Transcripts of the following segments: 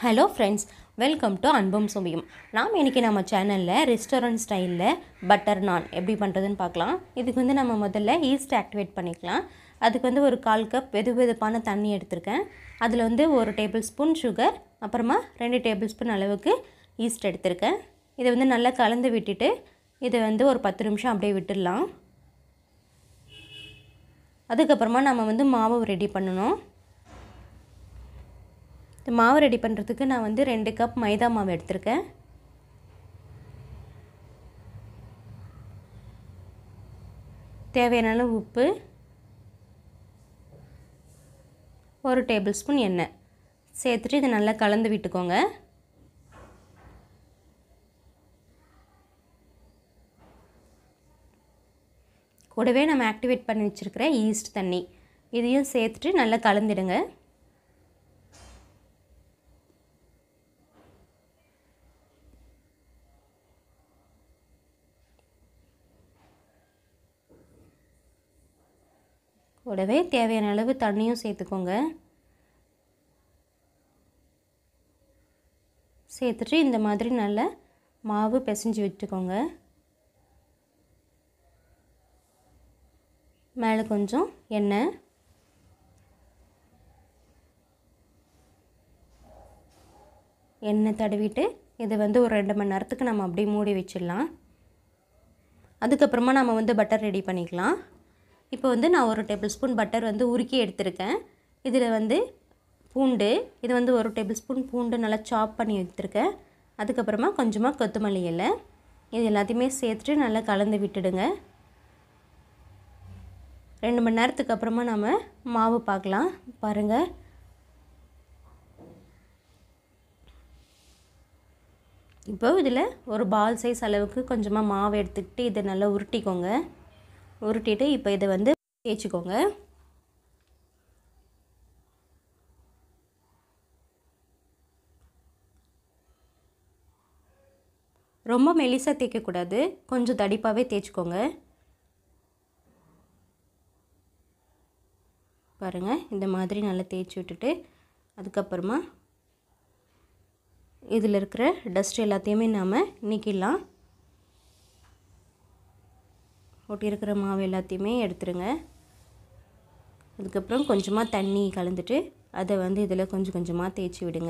hello friends welcome to அன்பும் சுவையும் நாம் இன்றைக்கி நம்ம சேனலில் ரெஸ்டாரண்ட் ஸ்டைலில் பட்டர் நான் எப்படி பண்ணுறதுன்னு பார்க்கலாம் இதுக்கு வந்து நம்ம முதல்ல ஈஸ்ட் ஆக்டிவேட் பண்ணிக்கலாம் அதுக்கு வந்து ஒரு கால் கப் வெது வெதுப்பான தண்ணி எடுத்திருக்கேன் அதில் வந்து ஒரு டேபிள் ஸ்பூன் சுகர் அப்புறமா ரெண்டு டேபிள் ஸ்பூன் அளவுக்கு ஈஸ்ட் எடுத்திருக்கேன் இதை வந்து நல்லா கலந்து விட்டுட்டு இதை வந்து ஒரு பத்து நிமிஷம் அப்படியே விட்டுடலாம் அதுக்கப்புறமா நம்ம வந்து மாவு ரெடி பண்ணணும் இந்த மாவு ரெடி பண்ணுறதுக்கு நான் வந்து ரெண்டு கப் மைதா மாவு எடுத்திருக்கேன் தேவையான அளவு உப்பு ஒரு டேபிள் ஸ்பூன் எண்ணெய் சேர்த்துட்டு இதை நல்லா கலந்து விட்டுக்கோங்க கூடவே நம்ம ஆக்டிவேட் பண்ணி வச்சுருக்கிற ஈஸ்ட் தண்ணி இதையும் சேர்த்துட்டு நல்லா கலந்துடுங்க கூடவே தேவையான அளவு தண்ணியும் சேர்த்துக்கோங்க சேர்த்துட்டு இந்த மாதிரி நல்லா மாவு பிசைஞ்சு விட்டுக்கோங்க மேலே கொஞ்சம் எண்ணெய் எண்ணெய் தடவிட்டு இதை வந்து ஒரு ரெண்டு மணி நேரத்துக்கு நம்ம அப்படியே மூடி வச்சிடலாம் அதுக்கப்புறமா நம்ம வந்து பட்டர் ரெடி பண்ணிக்கலாம் இப்போ வந்து நான் ஒரு டேபிள் ஸ்பூன் பட்டர் வந்து உருக்கி எடுத்திருக்கேன் இதில் வந்து பூண்டு இது வந்து ஒரு டேபிள் ஸ்பூன் பூண்டு நல்லா சாப் பண்ணி எடுத்திருக்கேன் அதுக்கப்புறமா கொஞ்சமாக கொத்தமல்லி இலை இது எல்லாத்தையுமே சேர்த்துட்டு நல்லா கலந்து விட்டுடுங்க ரெண்டு மணி நேரத்துக்கு அப்புறமா நம்ம மாவு பார்க்கலாம் பாருங்கள் இப்போ இதில் ஒரு பால் சைஸ் அளவுக்கு கொஞ்சமாக மாவு எடுத்துக்கிட்டு இதை நல்லா உருட்டிக்கோங்க உருட்டிட்டு இப்போ இதை வந்து தேய்ச்சிக்கோங்க ரொம்ப மெலிசாக தேய்க்கக்கூடாது கொஞ்சம் தடிப்பாகவே தேய்ச்சிக்கோங்க பாருங்கள் இந்த மாதிரி நல்லா தேய்ச்சி விட்டுட்டு அதுக்கப்புறமா இதில் இருக்கிற டஸ்ட் எல்லாத்தையுமே நாம் நீக்கிடலாம் ஒட்டி இருக்கிற மாவு எல்லாத்தையுமே எடுத்துருங்க அதுக்கப்புறம் கொஞ்சமாக தண்ணி கலந்துட்டு அதை வந்து இதில் கொஞ்சம் கொஞ்சமாக தேய்ச்சி விடுங்க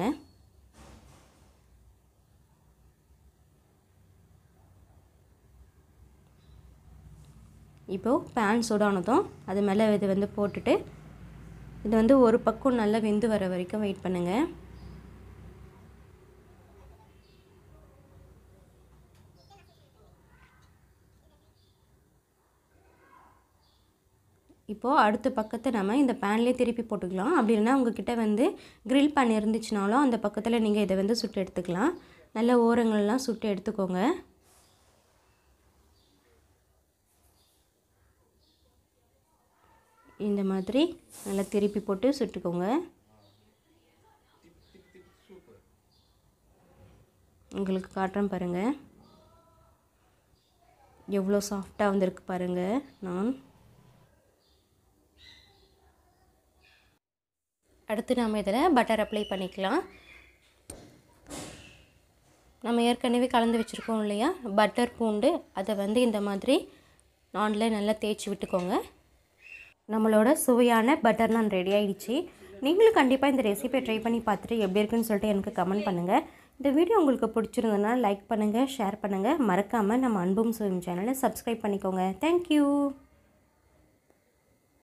இப்போது பேன் சூடானதும் அது மேலே இது வந்து போட்டுட்டு இது வந்து ஒரு பக்கம் நல்லா வெந்து வர வரைக்கும் வெயிட் பண்ணுங்கள் இப்போது அடுத்த பக்கத்தை நம்ம இந்த பேன்லேயே திருப்பி போட்டுக்கலாம் அப்படி இல்லைனா உங்ககிட்ட வந்து க்ரில் பேன் இருந்துச்சுனாலும் அந்த பக்கத்தில் நீங்கள் இதை வந்து சுட்டு எடுத்துக்கலாம் நல்ல ஓரங்கள்லாம் சுட்டு எடுத்துக்கோங்க இந்த மாதிரி நல்லா திருப்பி போட்டு சுட்டுக்கோங்க உங்களுக்கு காட்டுறேன் பாருங்கள் எவ்வளோ சாஃப்டாக வந்திருக்கு பாருங்கள் நான் அடுத்து நம்ம இதில் பட்டர் அப்ளை பண்ணிக்கலாம் நம்ம ஏற்கனவே கலந்து வச்சுருக்கோம் இல்லையா பட்டர் பூண்டு அதை வந்து இந்த மாதிரி நானில் நல்லா தேய்ச்சி விட்டுக்கோங்க நம்மளோட சுவையான பட்டர் நான் ரெடி ஆகிடுச்சு நீங்களும் கண்டிப்பாக இந்த ரெசிபியை ட்ரை பண்ணி பார்த்துட்டு எப்படி இருக்குன்னு சொல்லிட்டு எனக்கு கமெண்ட் பண்ணுங்கள் இந்த வீடியோ உங்களுக்கு பிடிச்சிருந்ததுன்னா லைக் பண்ணுங்கள் ஷேர் பண்ணுங்கள் மறக்காமல் நம்ம அன்பும் சுவையும் சேனலை சப்ஸ்கிரைப் பண்ணிக்கோங்க தேங்க்யூ